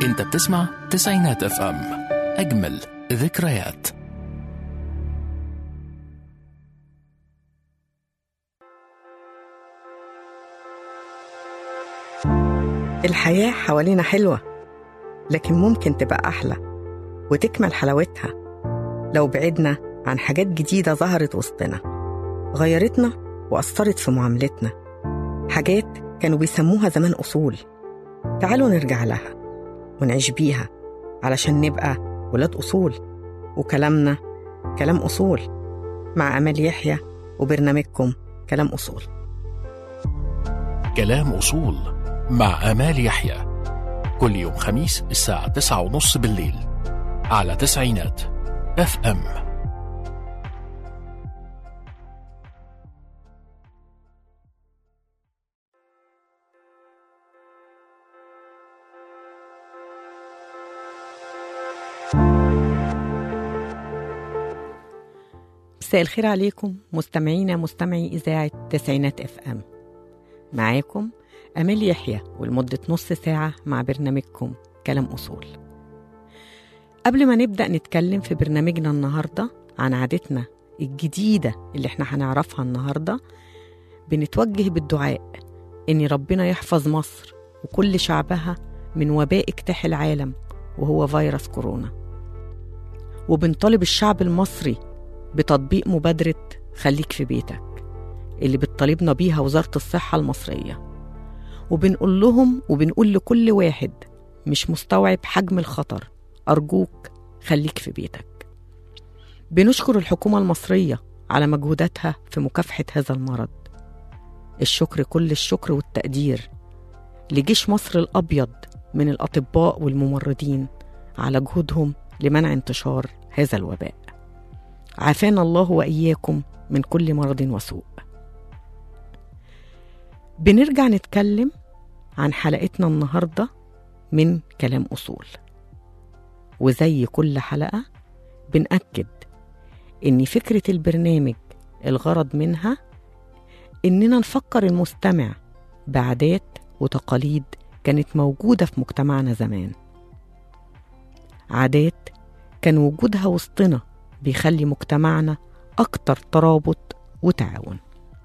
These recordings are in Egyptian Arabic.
انت بتسمع تسعينات اف ام اجمل ذكريات الحياة حوالينا حلوة لكن ممكن تبقى أحلى وتكمل حلاوتها لو بعدنا عن حاجات جديدة ظهرت وسطنا غيرتنا وأثرت في معاملتنا حاجات كانوا بيسموها زمان أصول تعالوا نرجع لها ونعيش بيها علشان نبقى ولاد أصول وكلامنا كلام أصول مع أمال يحيى وبرنامجكم كلام أصول كلام أصول مع آمال يحيى كل يوم خميس الساعة تسعة ونص بالليل على تسعينات اف ام مساء الخير عليكم مستمعينا مستمعي إذاعة تسعينات اف ام معاكم أمال يحيى ولمدة نص ساعة مع برنامجكم كلام أصول قبل ما نبدأ نتكلم في برنامجنا النهاردة عن عادتنا الجديدة اللي احنا هنعرفها النهاردة بنتوجه بالدعاء إن ربنا يحفظ مصر وكل شعبها من وباء اجتاح العالم وهو فيروس كورونا وبنطالب الشعب المصري بتطبيق مبادرة خليك في بيتك اللي بتطالبنا بيها وزارة الصحة المصرية وبنقول لهم وبنقول لكل واحد مش مستوعب حجم الخطر أرجوك خليك في بيتك بنشكر الحكومة المصرية على مجهوداتها في مكافحة هذا المرض الشكر كل الشكر والتقدير لجيش مصر الأبيض من الأطباء والممرضين على جهودهم لمنع انتشار هذا الوباء عافانا الله وإياكم من كل مرض وسوء بنرجع نتكلم عن حلقتنا النهاردة من كلام أصول وزي كل حلقة بنأكد إن فكرة البرنامج الغرض منها إننا نفكر المستمع بعادات وتقاليد كانت موجودة في مجتمعنا زمان عادات كان وجودها وسطنا بيخلي مجتمعنا أكتر ترابط وتعاون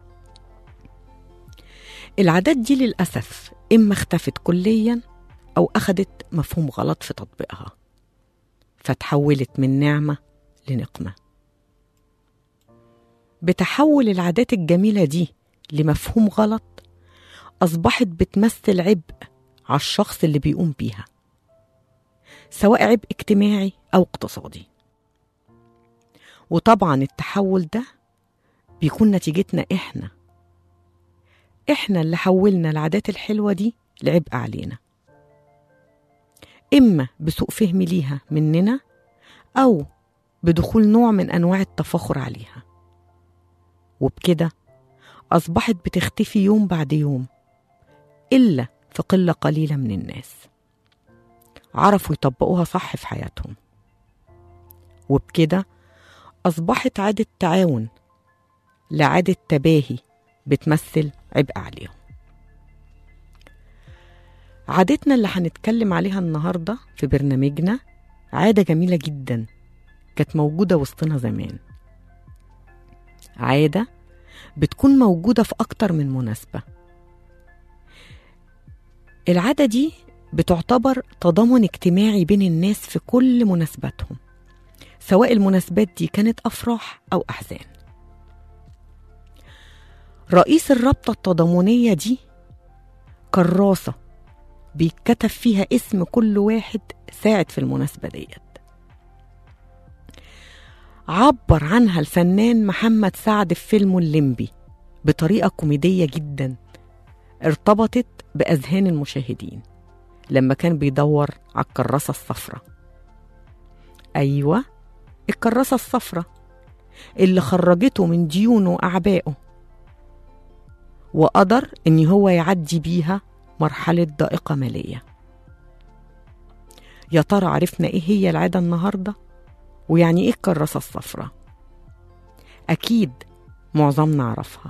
العادات دي للأسف إما اختفت كليا أو أخدت مفهوم غلط في تطبيقها فتحولت من نعمة لنقمة بتحول العادات الجميلة دي لمفهوم غلط أصبحت بتمثل عبء على الشخص اللي بيقوم بيها سواء عبء اجتماعي أو اقتصادي وطبعا التحول ده بيكون نتيجتنا إحنا إحنا اللي حولنا العادات الحلوة دي لعبء علينا إما بسوء فهم ليها مننا أو بدخول نوع من أنواع التفاخر عليها وبكده أصبحت بتختفي يوم بعد يوم إلا في قلة قليلة من الناس عرفوا يطبقوها صح في حياتهم وبكده أصبحت عادة تعاون لعادة تباهي بتمثل عبء عليهم عادتنا اللي هنتكلم عليها النهاردة في برنامجنا عادة جميلة جدا كانت موجودة وسطنا زمان عادة بتكون موجودة في أكتر من مناسبة العادة دي بتعتبر تضامن اجتماعي بين الناس في كل مناسباتهم سواء المناسبات دي كانت أفراح أو أحزان رئيس الرابطة التضامنية دي كراسة بيتكتب فيها اسم كل واحد ساعد في المناسبة ديت عبر عنها الفنان محمد سعد في فيلمه الليمبي بطريقة كوميدية جدا ارتبطت بأذهان المشاهدين لما كان بيدور على الكراسة الصفراء أيوة الكراسة الصفراء اللي خرجته من ديونه وأعبائه وقدر إن هو يعدي بيها مرحلة ضائقة مالية يا ترى عرفنا إيه هي العادة النهاردة ويعني إيه الكراسة الصفراء أكيد معظمنا عرفها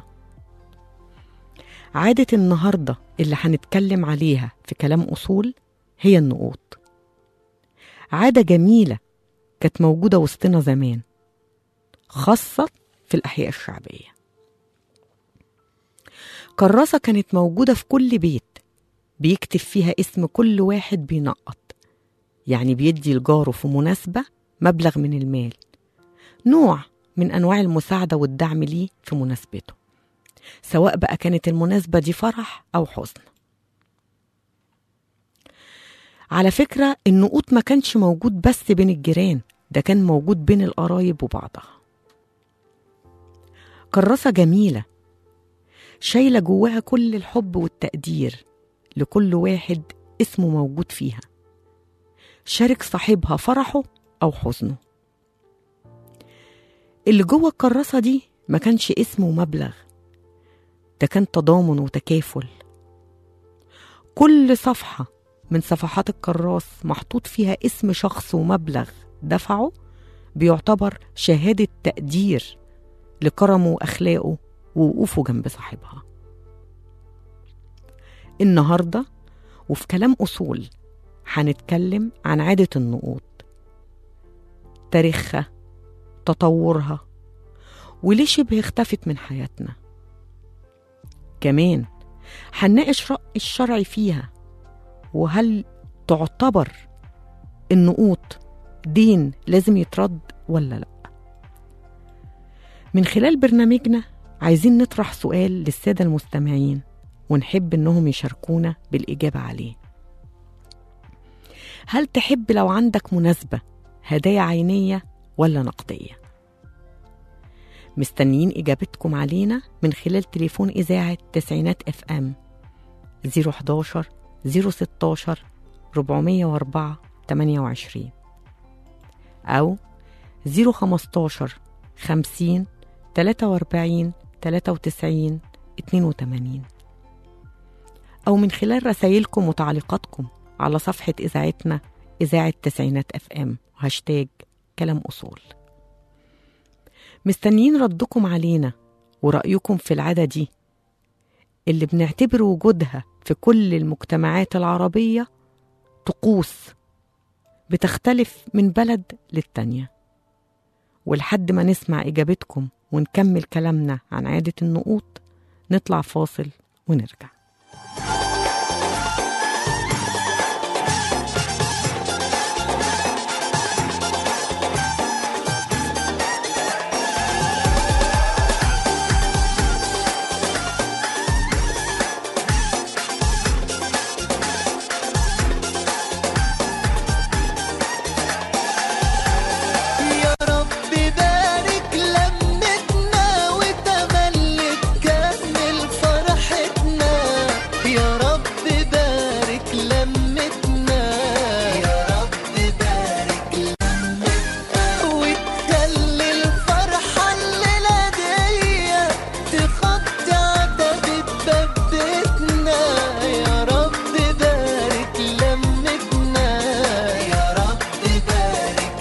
عادة النهاردة اللي هنتكلم عليها في كلام أصول هي النقوط عادة جميلة كانت موجودة وسطنا زمان خاصة في الأحياء الشعبية كراسة كانت موجودة في كل بيت بيكتب فيها اسم كل واحد بينقط يعني بيدي لجاره في مناسبة مبلغ من المال نوع من أنواع المساعدة والدعم ليه في مناسبته سواء بقى كانت المناسبة دي فرح أو حزن على فكرة النقوط ما كانش موجود بس بين الجيران ده كان موجود بين القرايب وبعضها كراسة جميلة شايلة جواها كل الحب والتقدير لكل واحد اسمه موجود فيها شارك صاحبها فرحه أو حزنه اللي جوه الكراسة دي ما كانش اسمه مبلغ ده كان تضامن وتكافل كل صفحة من صفحات الكراس محطوط فيها اسم شخص ومبلغ دفعه بيعتبر شهادة تقدير لكرمه وأخلاقه ووقوفه جنب صاحبها النهاردة وفي كلام أصول هنتكلم عن عادة النقود تاريخها تطورها وليه شبه اختفت من حياتنا كمان هنناقش رأي الشرع فيها وهل تعتبر النقود دين لازم يترد ولا لا من خلال برنامجنا عايزين نطرح سؤال للسادة المستمعين ونحب إنهم يشاركونا بالإجابة عليه هل تحب لو عندك مناسبة هدايا عينية ولا نقدية؟ مستنيين إجابتكم علينا من خلال تليفون إذاعة تسعينات اف ام 011 016 404 28 أو 015 50 43 93 82 أو من خلال رسائلكم وتعليقاتكم على صفحة إذاعتنا إذاعة تسعينات اف ام وهاشتاج كلام أصول مستنيين ردكم علينا ورأيكم في العادة دي اللي بنعتبر وجودها في كل المجتمعات العربية طقوس بتختلف من بلد للتانية ولحد ما نسمع إجابتكم ونكمل كلامنا عن عادة النقوط نطلع فاصل ونرجع يا رب بارك لمتنا وتملك كمل فرحتنا يا رب بارك لمتنا يا رب بارك لمتنا وتخلي الفرحة الليلة دي تخطي عتبة باب بيتنا يا رب بارك لمتنا يا رب بارك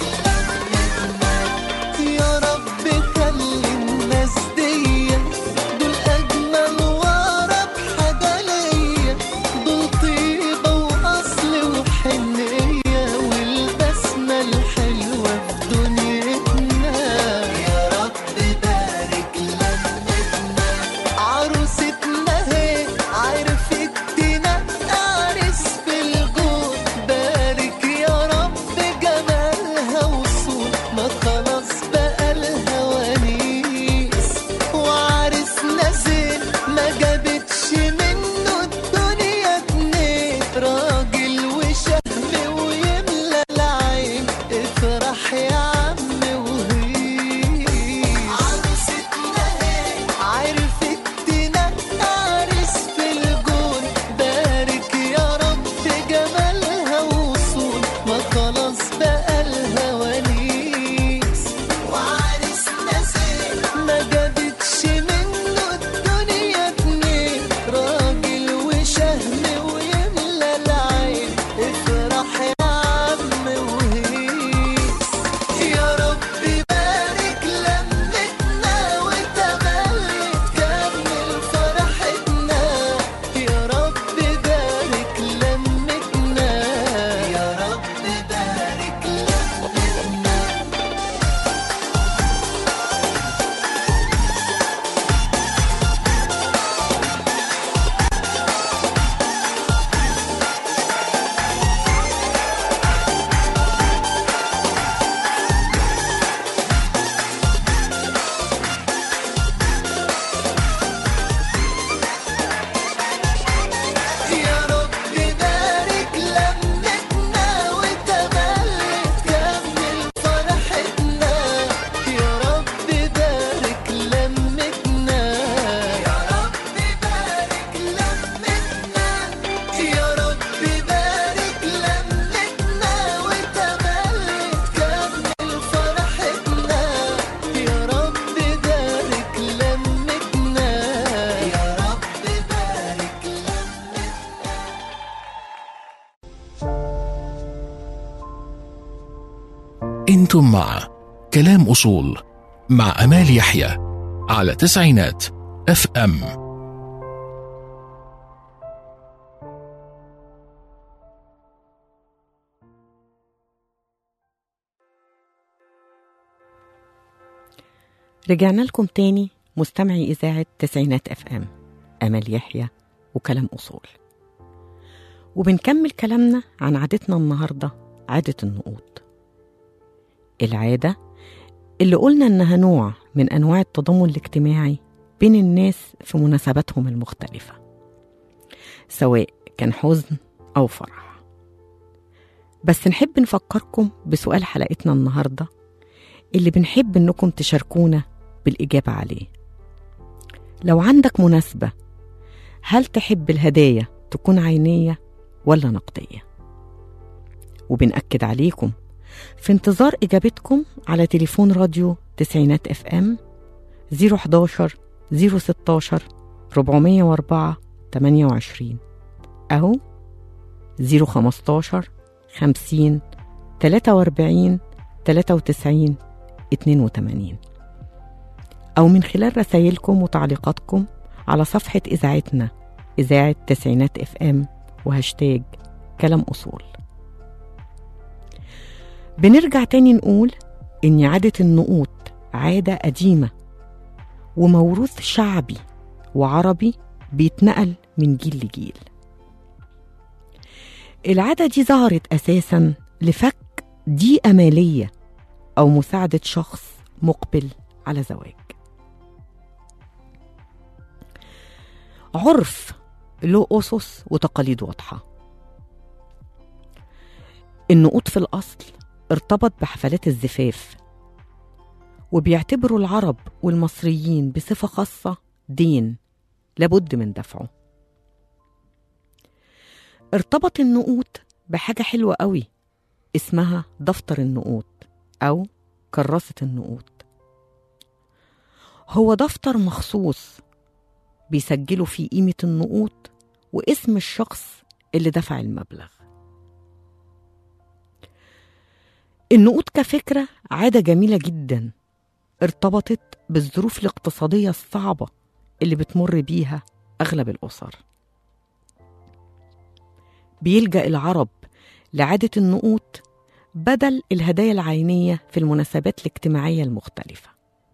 يا رب خلي الناس دي دول أجمل وأقرب حاجة ليا دول طيبة وأصل وحنية والبسمة الحلوة في دنيتنا يا رب بارك لمتنا عروستنا هي انتم مع كلام اصول مع امال يحيى على تسعينات اف ام رجعنا لكم تاني مستمعي إذاعة تسعينات اف ام أمل يحيى وكلام أصول وبنكمل كلامنا عن عادتنا النهاردة عادة النقود العادة اللي قلنا إنها نوع من أنواع التضامن الاجتماعي بين الناس في مناسباتهم المختلفة سواء كان حزن أو فرح بس نحب نفكركم بسؤال حلقتنا النهارده اللي بنحب إنكم تشاركونا بالإجابة عليه لو عندك مناسبة هل تحب الهدايا تكون عينية ولا نقدية؟ وبنأكد عليكم في انتظار إجابتكم على تليفون راديو تسعينات اف ام 011 016 404 28 أو 015 50 43 93 82 أو من خلال رسائلكم وتعليقاتكم على صفحة إذاعتنا إذاعة تسعينات اف ام وهاشتاج كلام أصول بنرجع تاني نقول إن عادة النقود عادة قديمة وموروث شعبي وعربي بيتنقل من جيل لجيل العادة دي ظهرت أساسا لفك ضيقة مالية أو مساعدة شخص مقبل على زواج عرف له أسس وتقاليد واضحة النقود في الأصل ارتبط بحفلات الزفاف وبيعتبروا العرب والمصريين بصفة خاصة دين لابد من دفعه ارتبط النقود بحاجة حلوة قوي اسمها دفتر النقود أو كراسة النقود هو دفتر مخصوص بيسجلوا فيه قيمة النقود واسم الشخص اللي دفع المبلغ النقود كفكرة عادة جميلة جدا ارتبطت بالظروف الاقتصادية الصعبة اللي بتمر بيها أغلب الأسر بيلجأ العرب لعادة النقود بدل الهدايا العينية في المناسبات الاجتماعية المختلفة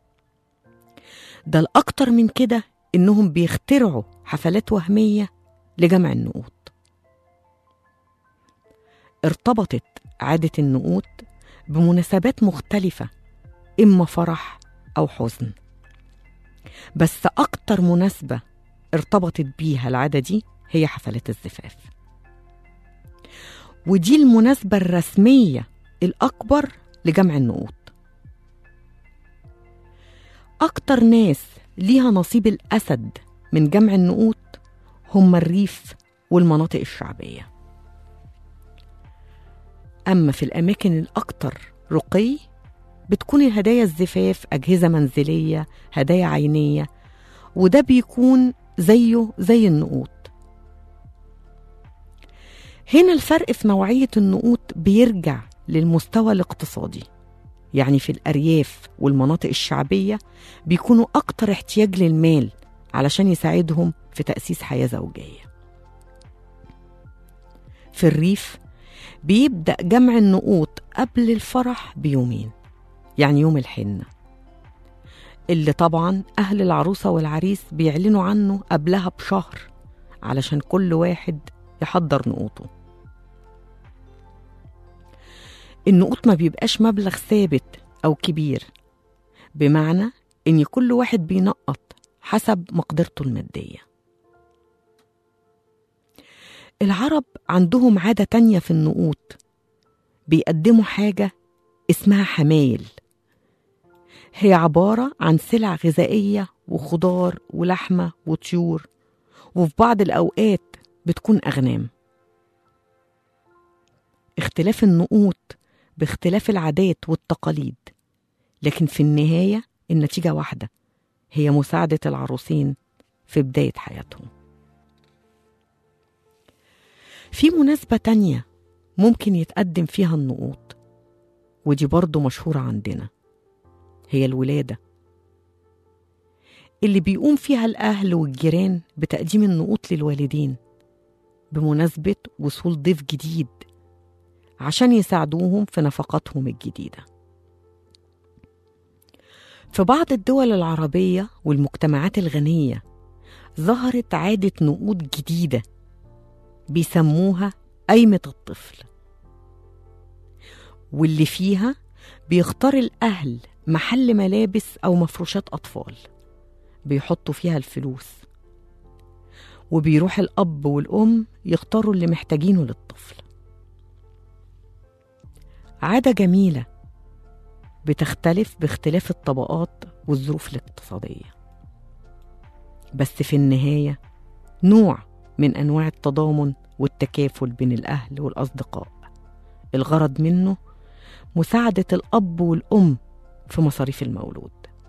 ده الأكتر من كده إنهم بيخترعوا حفلات وهمية لجمع النقود ارتبطت عادة النقود بمناسبات مختلفة إما فرح أو حزن بس أكتر مناسبة ارتبطت بيها العادة دي هي حفلات الزفاف ودي المناسبة الرسمية الأكبر لجمع النقود أكتر ناس ليها نصيب الأسد من جمع النقود هم الريف والمناطق الشعبية أما في الأماكن الأكثر رقي بتكون الهدايا الزفاف أجهزة منزلية هدايا عينية وده بيكون زيه زي النقود هنا الفرق في نوعية النقود بيرجع للمستوى الاقتصادي يعني في الأرياف والمناطق الشعبية بيكونوا أكتر احتياج للمال علشان يساعدهم في تأسيس حياة زوجية في الريف بيبدأ جمع النقود قبل الفرح بيومين يعني يوم الحنة اللي طبعا أهل العروسة والعريس بيعلنوا عنه قبلها بشهر علشان كل واحد يحضر نقوطه النقود ما بيبقاش مبلغ ثابت أو كبير بمعنى إن كل واحد بينقط حسب مقدرته المادية العرب عندهم عادة تانية في النقود بيقدموا حاجة اسمها حمايل هي عبارة عن سلع غذائية وخضار ولحمة وطيور وفي بعض الأوقات بتكون أغنام اختلاف النقود باختلاف العادات والتقاليد لكن في النهاية النتيجة واحدة هي مساعدة العروسين في بداية حياتهم في مناسبة تانية ممكن يتقدم فيها النقود ودي برضو مشهورة عندنا هي الولادة اللي بيقوم فيها الأهل والجيران بتقديم النقوط للوالدين بمناسبة وصول ضيف جديد عشان يساعدوهم في نفقاتهم الجديدة في بعض الدول العربية والمجتمعات الغنية ظهرت عادة نقود جديدة بيسموها قايمة الطفل واللي فيها بيختار الأهل محل ملابس أو مفروشات أطفال بيحطوا فيها الفلوس وبيروح الأب والأم يختاروا اللي محتاجينه للطفل عادة جميلة بتختلف باختلاف الطبقات والظروف الاقتصادية بس في النهاية نوع من أنواع التضامن والتكافل بين الأهل والأصدقاء الغرض منه مساعدة الأب والأم في مصاريف المولود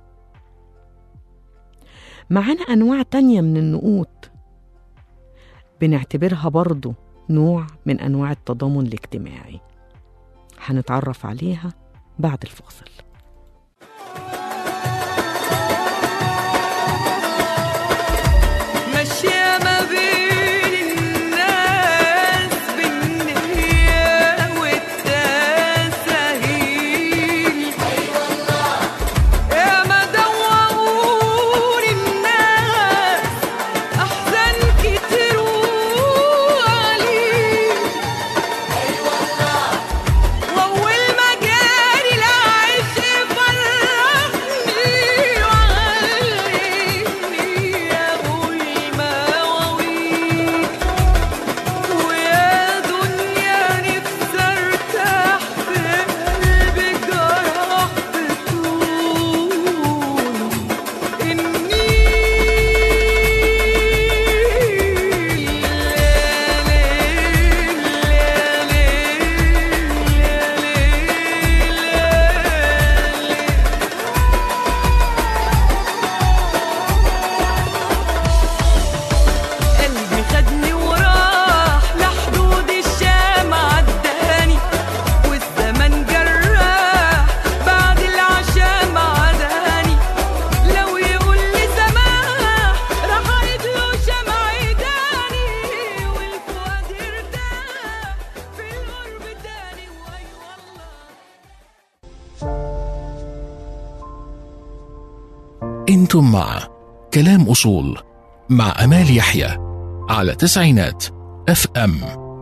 معانا أنواع تانية من النقود بنعتبرها برضو نوع من أنواع التضامن الاجتماعي هنتعرف عليها بعد الفاصل ماشية ما بين الناس بالنية والتساهيل يا ما دوقوني الناس أحزان كتير وقليل وأول ما جاري العيش فرحني وعلمني أقول مواويل ويا دنيا نفسي ارتاح في قلبي جرح بطول النيل قلبي خدني وراح لحدود الشام عداني والزمن جراح بعد العشاء عداني لو يقول لي سماح راح اعيد له شمع داني والفؤاد يرتاح في القرب تاني واي والله انتم مع كلام أصول مع أمال يحيى على تسعينات اف ام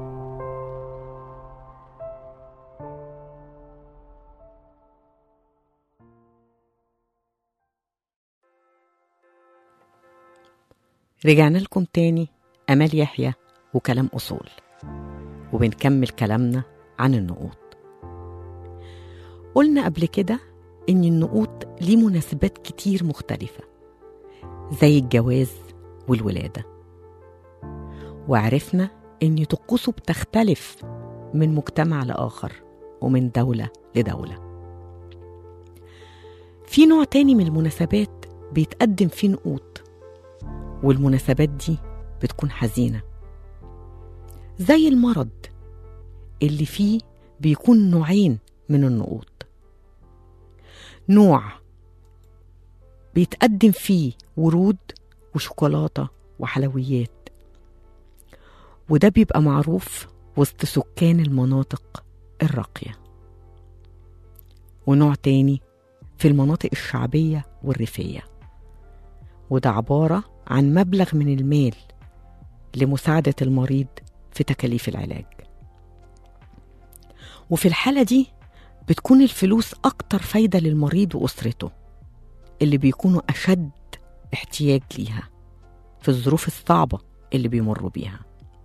رجعنا لكم تاني أمال يحيى وكلام أصول وبنكمل كلامنا عن النقود قلنا قبل كده إن النقود ليه مناسبات كتير مختلفة زي الجواز والولادة وعرفنا إن طقوسه بتختلف من مجتمع لآخر ومن دولة لدولة في نوع تاني من المناسبات بيتقدم فيه نقود والمناسبات دي بتكون حزينة زي المرض اللي فيه بيكون نوعين من النقود نوع بيتقدم فيه ورود وشوكولاتة وحلويات وده بيبقى معروف وسط سكان المناطق الراقية ونوع تاني في المناطق الشعبية والريفية وده عبارة عن مبلغ من المال لمساعدة المريض في تكاليف العلاج وفي الحالة دي بتكون الفلوس أكتر فايدة للمريض وأسرته اللي بيكونوا أشد احتياج ليها في الظروف الصعبة اللي بيمروا بيها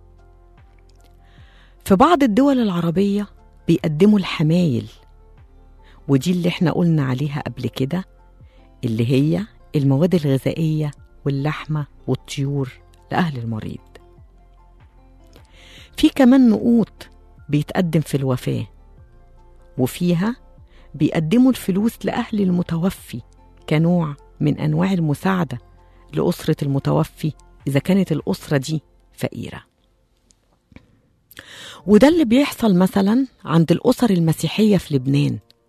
في بعض الدول العربية بيقدموا الحمايل ودي اللي احنا قلنا عليها قبل كده اللي هي المواد الغذائية واللحمة والطيور لأهل المريض في كمان نقود بيتقدم في الوفاة وفيها بيقدموا الفلوس لأهل المتوفي كنوع من أنواع المساعدة لأسرة المتوفي إذا كانت الأسرة دي فقيرة وده اللي بيحصل مثلا عند الأسر المسيحية في لبنان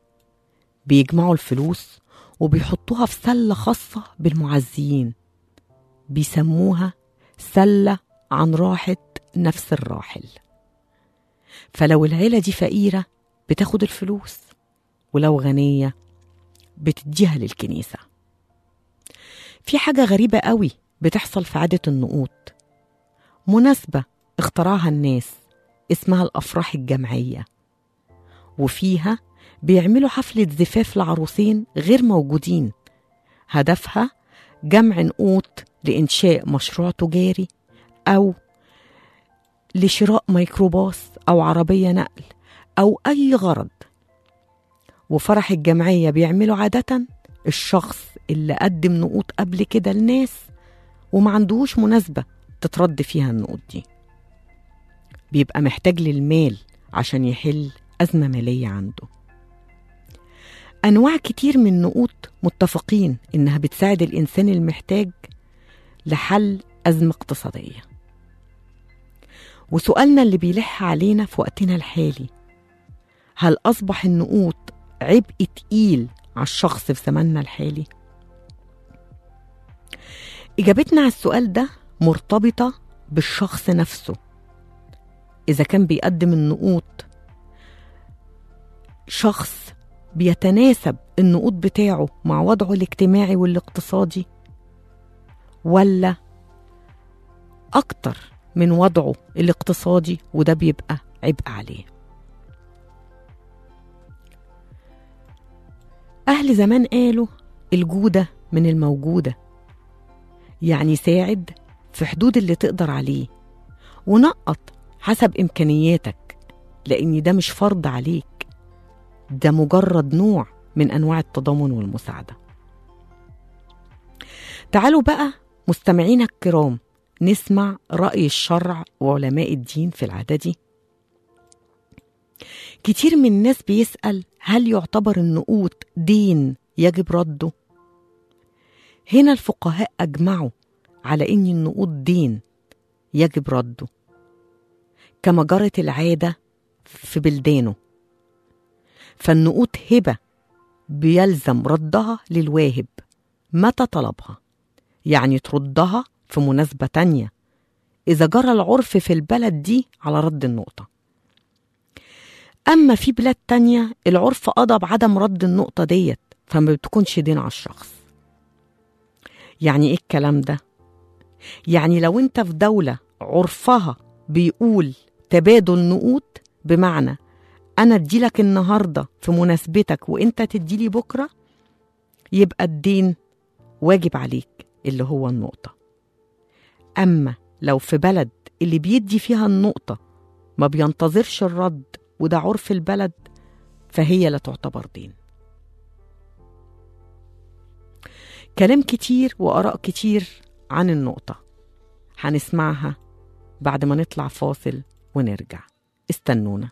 بيجمعوا الفلوس وبيحطوها في سلة خاصة بالمعزيين بيسموها سلة عن راحة نفس الراحل فلو العيلة دي فقيرة بتاخد الفلوس ولو غنية بتديها للكنيسة في حاجة غريبة قوي بتحصل في عادة النقود مناسبة اخترعها الناس اسمها الأفراح الجمعية وفيها بيعملوا حفلة زفاف لعروسين غير موجودين هدفها جمع نقود لإنشاء مشروع تجاري أو لشراء ميكروباص أو عربية نقل أو أي غرض وفرح الجمعية بيعملوا عادة الشخص اللي قدم نقود قبل كده لناس وما عندهوش مناسبة تترد فيها النقود دي بيبقى محتاج للمال عشان يحل أزمة مالية عنده أنواع كتير من النقود متفقين إنها بتساعد الإنسان المحتاج لحل أزمة اقتصادية وسؤالنا اللي بيلح علينا في وقتنا الحالي هل أصبح النقود عبء تقيل على الشخص في زماننا الحالي؟ إجابتنا على السؤال ده مرتبطة بالشخص نفسه إذا كان بيقدم النقود شخص بيتناسب النقود بتاعه مع وضعه الاجتماعي والاقتصادي ولا أكتر من وضعه الاقتصادي وده بيبقى عبء عليه أهل زمان قالوا الجودة من الموجودة يعني ساعد في حدود اللي تقدر عليه ونقط حسب إمكانياتك لأن ده مش فرض عليك ده مجرد نوع من أنواع التضامن والمساعدة تعالوا بقى مستمعينا الكرام نسمع رأي الشرع وعلماء الدين في العادة دي كتير من الناس بيسأل هل يعتبر النقود دين يجب رده؟ هنا الفقهاء أجمعوا على إن النقود دين يجب رده كما جرت العادة في بلدانه فالنقود هبة بيلزم ردها للواهب متى طلبها يعني تردها في مناسبة تانية إذا جرى العرف في البلد دي على رد النقطة أما في بلاد تانية العرف قضى بعدم رد النقطة ديت فما بتكونش دين على الشخص يعني إيه الكلام ده؟ يعني لو أنت في دولة عرفها بيقول تبادل نقود بمعنى أنا أديلك النهاردة في مناسبتك وأنت تديلي بكرة يبقى الدين واجب عليك اللي هو النقطة أما لو في بلد اللي بيدي فيها النقطة ما بينتظرش الرد وده عرف البلد فهي لا تعتبر دين كلام كتير وآراء كتير عن النقطة هنسمعها بعد ما نطلع فاصل ونرجع استنونا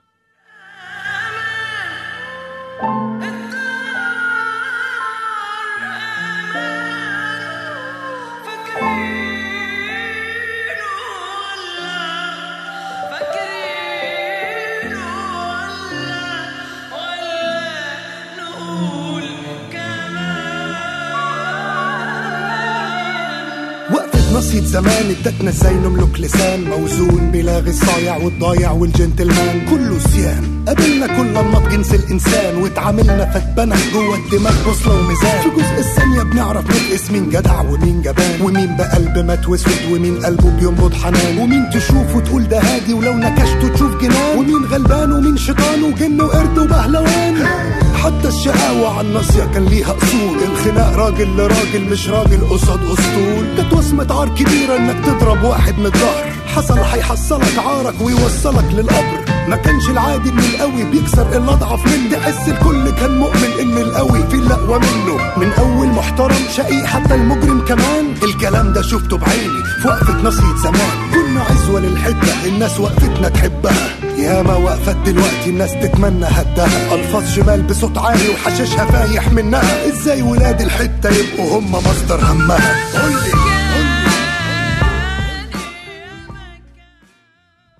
وقفة نصية زمان ادتنا ازاي نملك لسان موزون بلاغي الصايع والضايع والجنتلمان كله سيان قابلنا كل انماط جنس الانسان واتعاملنا فاتبنى جوه الدماغ بوصله وميزان في جزء الثانيه بنعرف نقيس مين جدع ومين جبان ومين بقلب مات واسود ومين قلبه بينبض حنان ومين تشوفه تقول ده هادي ولو نكشته تشوف جنان ومين غلبان ومين شيطان وجن وقرد وبهلوان حتى الشقاوة على الناصية كان ليها أصول الخناق راجل لراجل مش راجل قصاد أسطول كانت وصمة عار كبيرة إنك تضرب واحد من الظهر حصل هيحصلك عارك ويوصلك للقبر ما كانش العادي ان القوي بيكسر الاضعف من تحس الكل كان مؤمن ان القوي في الاقوى منه من اول محترم شقي حتى المجرم كمان الكلام ده شفته بعيني في وقفة نصية زمان كنا عزوة للحدة الناس وقفتنا تحبها ياما وقفت دلوقتي الناس تتمنى هدها الفاظ شمال بصوت عالي وحشاشها فايح منها ازاي ولاد الحتة يبقوا هم مصدر همها قولي قولي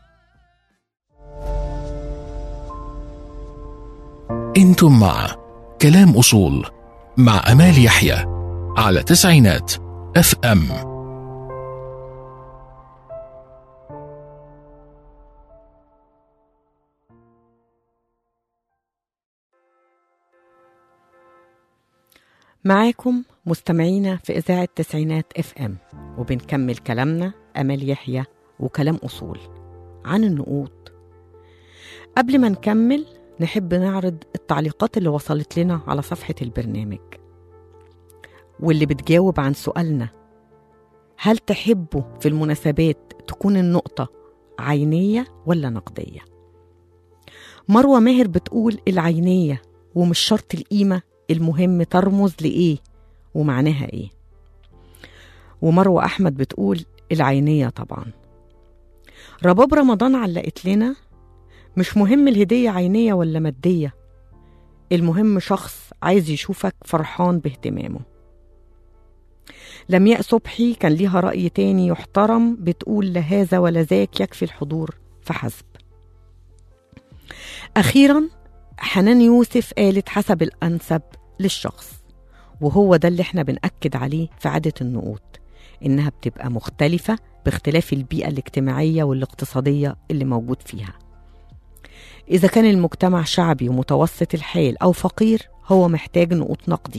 انتم مع كلام أصول مع أمال يحيى على تسعينات اف ام معاكم مستمعينا في إذاعة تسعينات اف ام وبنكمل كلامنا أمال يحيى وكلام أصول عن النقود قبل ما نكمل نحب نعرض التعليقات اللي وصلت لنا على صفحة البرنامج واللي بتجاوب عن سؤالنا هل تحبوا في المناسبات تكون النقطة عينية ولا نقدية؟ مروة ماهر بتقول العينية ومش شرط القيمة المهم ترمز لإيه ومعناها إيه ومروة أحمد بتقول العينية طبعا رباب رمضان علقت لنا مش مهم الهدية عينية ولا مادية المهم شخص عايز يشوفك فرحان باهتمامه لمياء صبحي كان ليها رأي تاني يحترم بتقول لا هذا ولا ذاك يكفي الحضور فحسب أخيرا حنان يوسف قالت حسب الأنسب للشخص وهو ده اللي احنا بنأكد عليه في عادة النقود إنها بتبقى مختلفة باختلاف البيئة الاجتماعية والاقتصادية اللي موجود فيها إذا كان المجتمع شعبي ومتوسط الحال أو فقير هو محتاج نقود نقدي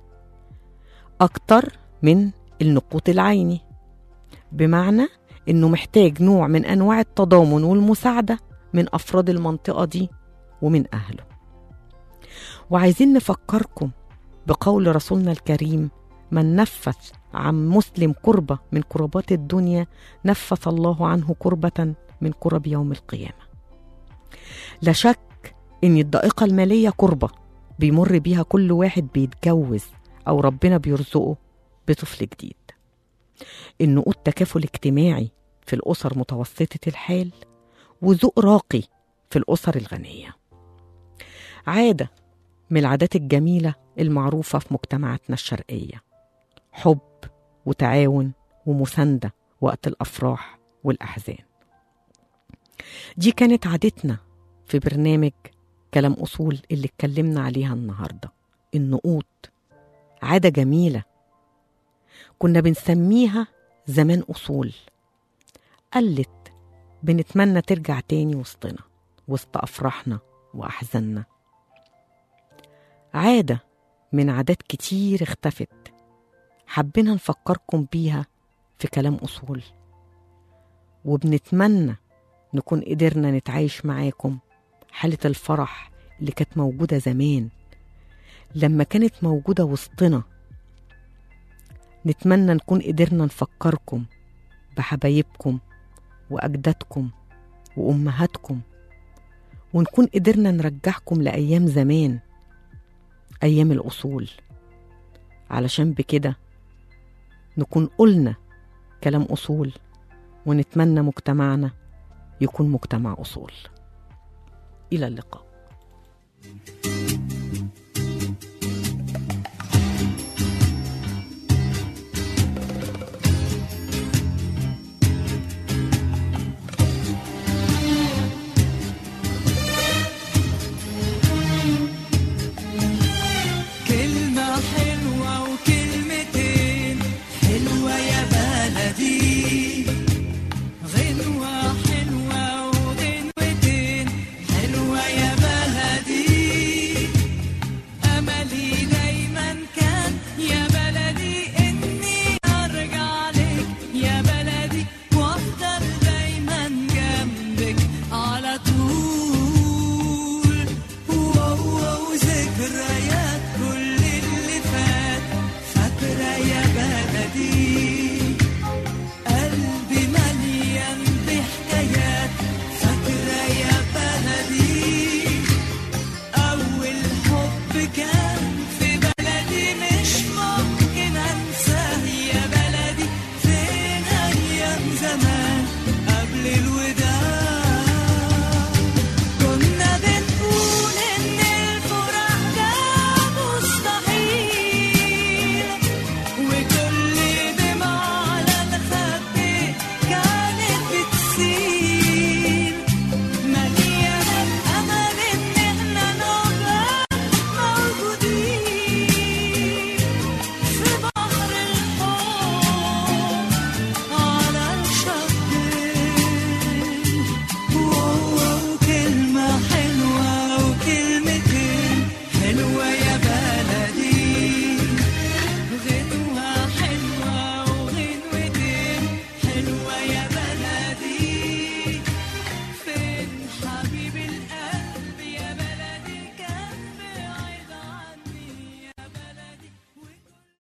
أكتر من النقود العيني بمعنى إنه محتاج نوع من أنواع التضامن والمساعدة من أفراد المنطقة دي ومن أهله وعايزين نفكركم بقول رسولنا الكريم من نفث عن مسلم كربة من كربات الدنيا نفث الله عنه كربة من كرب يوم القيامة لا شك إن الضائقة المالية كربة بيمر بيها كل واحد بيتجوز أو ربنا بيرزقه بطفل جديد النقود تكافل اجتماعي في الأسر متوسطة الحال وذوق راقي في الأسر الغنية عادة من العادات الجميلة المعروفة في مجتمعاتنا الشرقية حب وتعاون ومساندة وقت الأفراح والأحزان دي كانت عادتنا في برنامج كلام أصول اللي اتكلمنا عليها النهاردة النقود عادة جميلة كنا بنسميها زمان أصول قلت بنتمنى ترجع تاني وسطنا وسط أفراحنا وأحزاننا عادة من عادات كتير اختفت حبينا نفكركم بيها في كلام أصول وبنتمنى نكون قدرنا نتعايش معاكم حالة الفرح اللي كانت موجودة زمان لما كانت موجودة وسطنا نتمنى نكون قدرنا نفكركم بحبايبكم وأجدادكم وأمهاتكم ونكون قدرنا نرجعكم لأيام زمان أيام الأصول علشان بكده نكون قلنا كلام أصول ونتمنى مجتمعنا يكون مجتمع أصول إلى اللقاء